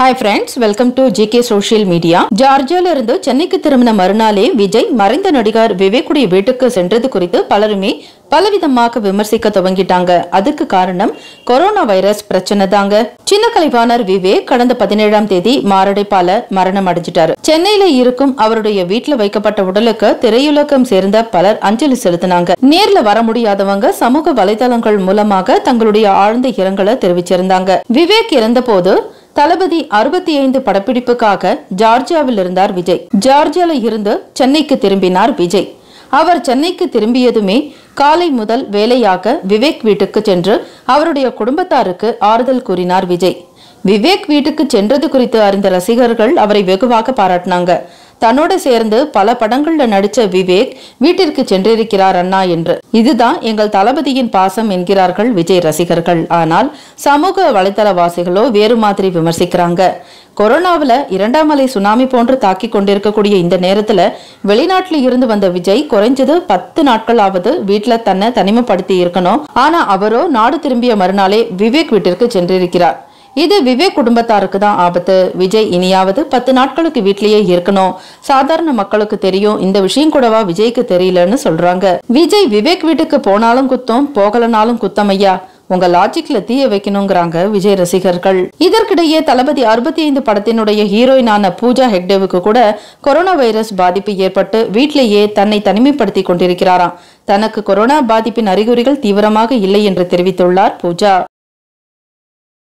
hi friends welcome to GK social media ஜார்ஜியால இருந்து சென்னைக்கு திரும்பின மறுநாளே விஜய் மறைந்த நடிகர் விவேக்குடைய வீட்டுக்கு சென்றது குறித்து பலருமே பலவிதமாக விமர்சிக்க துவங்கிட்டாங்க அதுக்கு காரணம் கொரோனா வைரஸ் பிரச்சனை தாங்க சின்ன கலைவாணர் விவேக் கடந்த பதினேழாம் தேதி மாரடைப்பால மரணம் அடைஞ்சிட்டாரு சென்னையில இருக்கும் அவருடைய வீட்டுல வைக்கப்பட்ட உடலுக்கு திரையுலகம் சேர்ந்த பலர் அஞ்சலி செலுத்தினாங்க நேர்ல வர முடியாதவங்க சமூக வலைதளங்கள் மூலமாக தங்களுடைய ஆழ்ந்த இரங்கலை தெரிவிச்சிருந்தாங்க விவேக் இறந்தபோது தளபதி அறுபத்தி ஐந்து படப்பிடிப்புக்காக ஜார்ஜியாவில் இருந்தார் விஜய் ஜார்ஜியால இருந்து சென்னைக்கு திரும்பினார் விஜய் அவர் சென்னைக்கு திரும்பியதுமே காலை முதல் வேலையாக விவேக் வீட்டுக்கு சென்று அவருடைய குடும்பத்தாருக்கு ஆறுதல் கூறினார் விஜய் விவேக் வீட்டுக்கு சென்றது குறித்து அறிந்த ரசிகர்கள் அவரை வெகுவாக பாராட்டினாங்க தன்னோட சேர்ந்து பல படங்கள்ல நடிச்ச விவேக் வீட்டிற்கு சென்றிருக்கிறார் அண்ணா என்று இதுதான் எங்கள் தளபதியின் பாசம் என்கிறார்கள் விஜய் ரசிகர்கள் ஆனால் சமூக வலைதளவாசிகளோ வேறு மாதிரி விமர்சிக்கிறாங்க கொரோனாவுல இரண்டாம் அலை சுனாமி போன்று தாக்கி கொண்டிருக்கக்கூடிய இந்த நேரத்துல வெளிநாட்டுல இருந்து வந்த விஜய் குறைஞ்சது பத்து நாட்களாவது வீட்டுல தன்னை தனிமைப்படுத்தி இருக்கணும் ஆனா அவரோ நாடு திரும்பிய மறுநாளே விவேக் வீட்டிற்கு சென்றிருக்கிறார் இது விவேக் குடும்பத்தாருக்கு தான் ஆபத்து விஜய் இனியாவது பத்து நாட்களுக்கு வீட்லயே இருக்கணும் சாதாரண மக்களுக்கு தெரியும் இந்த விஷயம் கூடவா விஜய்க்கு தெரியலன்னு சொல்றாங்க விஜய் விவேக் வீட்டுக்கு போனாலும் குத்தம் போகலனாலும் குத்தம் ஐயா உங்க லாஜிக்ல தீய வைக்கணுங்கிறாங்க விஜய் ரசிகர்கள் இதற்கிடையே தளபதி அறுபத்தி ஐந்து படத்தினுடைய ஹீரோயினான பூஜா ஹெக்டேவுக்கு கூட கொரோனா வைரஸ் பாதிப்பு ஏற்பட்டு வீட்டிலேயே தன்னை தனிமைப்படுத்தி கொண்டிருக்கிறாராம் தனக்கு கொரோனா பாதிப்பின் அறிகுறிகள் தீவிரமாக இல்லை என்று தெரிவித்துள்ளார் பூஜா